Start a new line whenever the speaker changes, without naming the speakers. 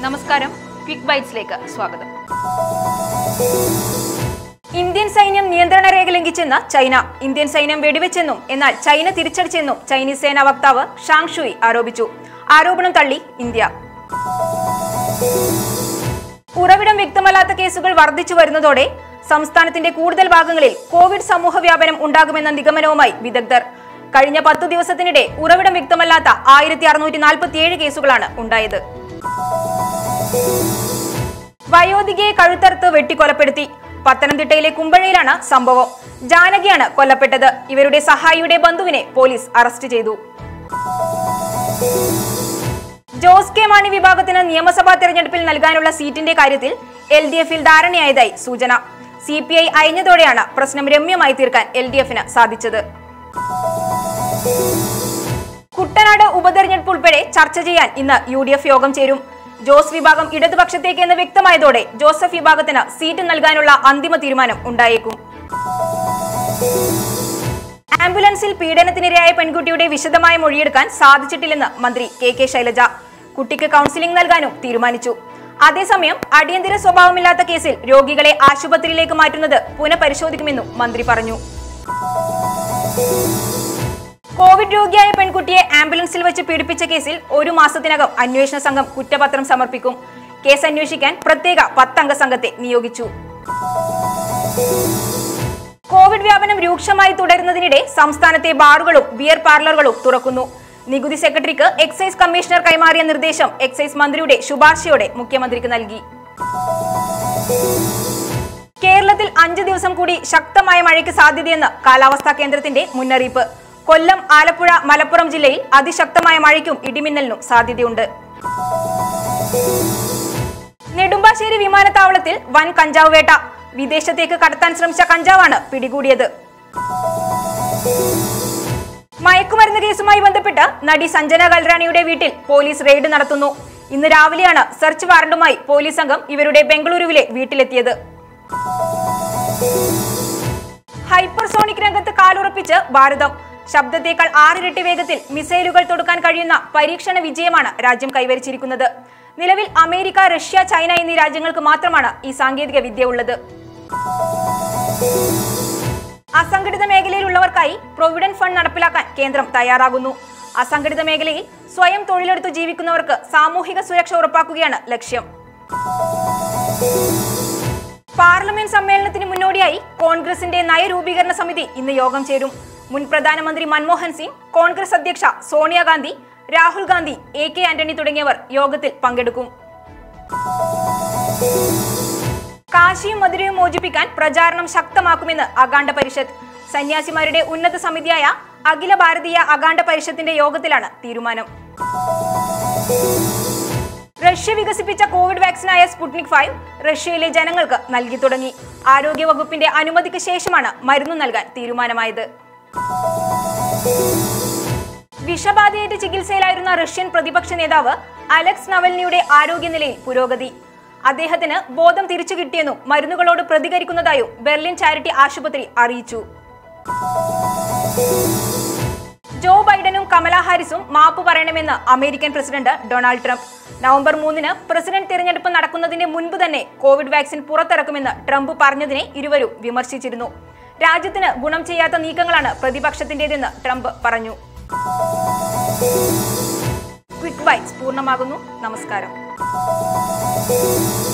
നമസ്കാരം ക്വിക്ക് ബൈറ്റ്സിലേക്ക് സ്വാഗതം ഇന്ത്യൻ സൈന്യം നിയന്ത്രണ രേഖ ലംഘിച്ചെന്ന് ചൈന ഇന്ത്യൻ സൈന്യം വെടിവെച്ചെന്നും എന്നാൽ ചൈന തിരിച്ചടിച്ചെന്നും ചൈനീസ് സേനാ വക്താവ് ഷാങ് ഷുയി ആരോപിച്ചു ആരോപണം തള്ളി ഇന്ത്യ ഉറവിടം വ്യക്തമല്ലാത്ത കേസുകൾ വർദ്ധിച്ചു വരുന്നതോടെ സംസ്ഥാനത്തിന്റെ കൂടുതൽ ഭാഗങ്ങളിൽ കോവിഡ് സമൂഹ വ്യാപനം ഉണ്ടാകുമെന്ന നിഗമനവുമായി വിദഗ്ധർ കഴിഞ്ഞ പത്തു ദിവസത്തിനിടെ ഉറവിടം വ്യക്തമല്ലാത്ത ആയിരത്തി അറുന്നൂറ്റി നാൽപ്പത്തിയേഴ് കേസുകളാണ് ഉണ്ടായത് വയോധികയെ കഴുത്തറുത്ത് വെട്ടിക്കൊലപ്പെടുത്തി പത്തനംതിട്ടയിലെ കുമ്പഴയിലാണ് സംഭവം ജാനകിയാണ് കൊല്ലപ്പെട്ടത് ഇവരുടെ സഹായിയുടെ ബന്ധുവിനെ പോലീസ് അറസ്റ്റ് ചെയ്തു ജോസ് കെ മാണി വിഭാഗത്തിന് നിയമസഭാ തെരഞ്ഞെടുപ്പിൽ നൽകാനുള്ള സീറ്റിന്റെ കാര്യത്തിൽ എൽ ഡി എഫിൽ ധാരണയായതായി സൂചന സി പി ഐ അയഞ്ഞതോടെയാണ് പ്രശ്നം രമ്യമായി തീർക്കാൻ എൽ ഡി എഫിന് സാധിച്ചത് കുട്ടനാട് ഉപതെരഞ്ഞെടുപ്പ് ഉൾപ്പെടെ ചർച്ച ചെയ്യാൻ ഇന്ന് യു ഡി എഫ് യോഗം ചേരും ജോസ് വിഭാഗം ഇടതുപക്ഷത്തേക്ക് എന്ന് വ്യക്തമായതോടെ ജോസഫ് വിഭാഗത്തിന് സീറ്റ് നൽകാനുള്ള അന്തിമ തീരുമാനം ഉണ്ടായേക്കും ആംബുലൻസിൽ പീഡനത്തിനിരയായ പെൺകുട്ടിയുടെ വിശദമായ മൊഴിയെടുക്കാൻ സാധിച്ചിട്ടില്ലെന്ന് മന്ത്രി കെ കെ ശൈലജ കുട്ടിക്ക് കൗൺസിലിംഗ് നൽകാനും തീരുമാനിച്ചു അതേസമയം അടിയന്തര സ്വഭാവമില്ലാത്ത കേസിൽ രോഗികളെ ആശുപത്രിയിലേക്ക് മാറ്റുന്നത് പുനഃപരിശോധിക്കുമെന്നും മന്ത്രി പറഞ്ഞു കോവിഡ് രോഗിയായ പെൺകുട്ടിയെ ആംബുലൻസിൽ വെച്ച് പീഡിപ്പിച്ച കേസിൽ ഒരു മാസത്തിനകം അന്വേഷണ സംഘം കുറ്റപത്രം സമർപ്പിക്കും കേസ് അന്വേഷിക്കാൻ പ്രത്യേക പത്തംഗ സംഘത്തെ നിയോഗിച്ചു കോവിഡ് വ്യാപനം രൂക്ഷമായി തുടരുന്നതിനിടെ സംസ്ഥാനത്തെ ബാറുകളും ബിയർ പാർലറുകളും തുറക്കുന്നു നികുതി സെക്രട്ടറിക്ക് എക്സൈസ് കമ്മീഷണർ കൈമാറിയ നിർദ്ദേശം എക്സൈസ് മന്ത്രിയുടെ ശുപാർശയോടെ മുഖ്യമന്ത്രിക്ക് നൽകി കേരളത്തിൽ അഞ്ച് ദിവസം കൂടി ശക്തമായ മഴയ്ക്ക് സാധ്യതയെന്ന് കാലാവസ്ഥാ കേന്ദ്രത്തിന്റെ മുന്നറിയിപ്പ് കൊല്ലം ആലപ്പുഴ മലപ്പുറം ജില്ലയിൽ അതിശക്തമായ മഴയ്ക്കും ഇടിമിന്നലിനും സാധ്യതയുണ്ട് നെടുമ്പാശ്ശേരി വിമാനത്താവളത്തിൽ വൻ കഞ്ചാവ് വേട്ട വിദേശത്തേക്ക് കടത്താൻ ശ്രമിച്ച കഞ്ചാവാണ് പിടികൂടിയത് മയക്കുമരുന്ന് കേസുമായി ബന്ധപ്പെട്ട് നടി സഞ്ജന കൽറാണിയുടെ വീട്ടിൽ പോലീസ് റെയ്ഡ് നടത്തുന്നു ഇന്ന് രാവിലെയാണ് സെർച്ച് വാറണ്ടുമായി പോലീസ് സംഘം ഇവരുടെ ബംഗളൂരുവിലെ വീട്ടിലെത്തിയത് ഹൈപ്പർസോണിക് രംഗത്ത് കാലുറപ്പിച്ച് ഭാരതം ശബ്ദത്തേക്കാൾ ആറിരട്ടി വേഗത്തിൽ മിസൈലുകൾ തൊടുക്കാൻ കഴിയുന്ന പരീക്ഷണ വിജയമാണ് രാജ്യം കൈവരിച്ചിരിക്കുന്നത് നിലവിൽ അമേരിക്ക റഷ്യ ചൈന എന്നീ രാജ്യങ്ങൾക്ക് മാത്രമാണ് ഈ സാങ്കേതിക വിദ്യ ഉള്ളത് അസംഘടിത മേഖലയിലുള്ളവർക്കായി പ്രൊവിഡന്റ് ഫണ്ട് നടപ്പിലാക്കാൻ കേന്ദ്രം തയ്യാറാകുന്നു അസംഘടിത മേഖലയിൽ സ്വയം തൊഴിലെടുത്തു ജീവിക്കുന്നവർക്ക് സാമൂഹിക സുരക്ഷ ഉറപ്പാക്കുകയാണ് ലക്ഷ്യം പാർലമെന്റ് സമ്മേളനത്തിന് മുന്നോടിയായി കോൺഗ്രസിന്റെ നയരൂപീകരണ സമിതി ഇന്ന് യോഗം ചേരും മുൻ പ്രധാനമന്ത്രി മൻമോഹൻ സിംഗ് കോൺഗ്രസ് അധ്യക്ഷ സോണിയാഗാന്ധി രാഹുൽ ഗാന്ധി എ കെ ആന്റണി തുടങ്ങിയവർ യോഗത്തിൽ പങ്കെടുക്കും കാശിയും മധുരയും മോചിപ്പിക്കാൻ പ്രചാരണം ശക്തമാക്കുമെന്ന് അഗാണ്ട പരിഷത്ത് സന്യാസിമാരുടെ ഉന്നത സമിതിയായ അഖില ഭാരതീയ അഗാണ്ട പരിഷത്തിന്റെ യോഗത്തിലാണ് തീരുമാനം റഷ്യ വികസിപ്പിച്ച കോവിഡ് വാക്സിനായ സ്പുട്നിക് ഫൈവ് റഷ്യയിലെ ജനങ്ങൾക്ക് നൽകി തുടങ്ങി ആരോഗ്യ വകുപ്പിന്റെ അനുമതിക്ക് ശേഷമാണ് മരുന്ന് നൽകാൻ തീരുമാനമായത് വിഷബാധയേറ്റ് ചികിത്സയിലായിരുന്ന റഷ്യൻ പ്രതിപക്ഷ നേതാവ് അലക്സ് നവൽനിയുടെ ആരോഗ്യനിലയിൽ പുരോഗതി അദ്ദേഹത്തിന് ബോധം തിരിച്ചു കിട്ടിയെന്നും മരുന്നുകളോട് പ്രതികരിക്കുന്നതായും ബെർലിൻ ചാരിറ്റി ആശുപത്രി അറിയിച്ചു ജോ ബൈഡനും കമല ഹാരിസും മാപ്പ് പറയണമെന്ന് American president Donald Trump November മൂന്നിന് പ്രസിഡന്റ് തിരഞ്ഞെടുപ്പ് നടക്കുന്നതിന് മുൻപ് തന്നെ കോവിഡ് വാക്സിൻ പുറത്തിറക്കുമെന്ന് ട്രംപ് പറഞ്ഞതിനെ ഇരുവരും വിമർശിച്ചിരുന്നു രാജ്യത്തിന് ഗുണം ചെയ്യാത്ത നീക്കങ്ങളാണ് പ്രതിപക്ഷത്തിന്റേതെന്ന് ട്രംപ് പറഞ്ഞു ക്വിക്ക് ബൈറ്റ്സ് പൂർണ്ണമാകുന്നു നമസ്കാരം